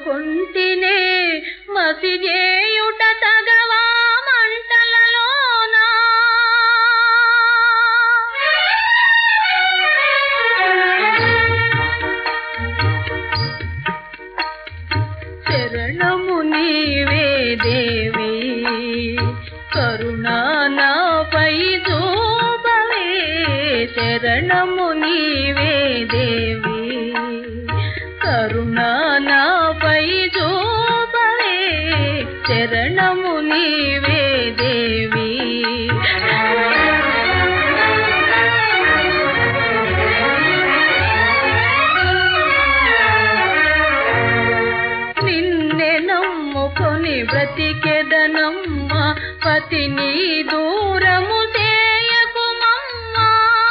మొక్కుకుంటినే మసిజేయుట తగవా మంటలలోనా శరణము నీవే దేవి కరుణా నాపై చూపవే శరణము నీవే దేవి కరుణా నాపై చూపవే శరణము నీవే దేవి నిన్నె నమ్ముకొని బ్రతికెదనమ్మ పతిని దూరము చేయకుమమ్మా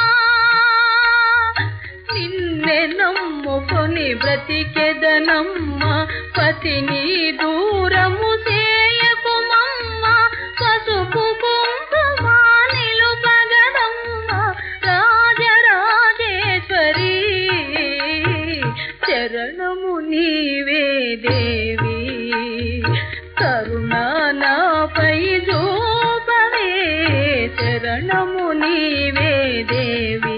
నిన్నె నమ్ముకొని బ్రతికెదనమ్మ పతిని దూరము చేయకుమమ్మ పసుపు కుంకుమ నిలుపగదమ్మ రాజరాజేశ్వరి చరణము నీవే దేవి కరుణా నాపై చూపవే శరణము నీవే దేవి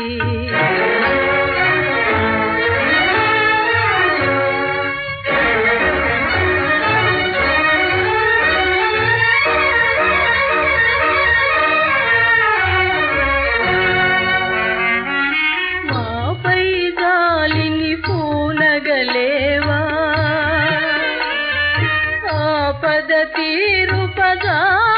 మాపై జాలిని పూనగలేవా ఆపద తీరు పదా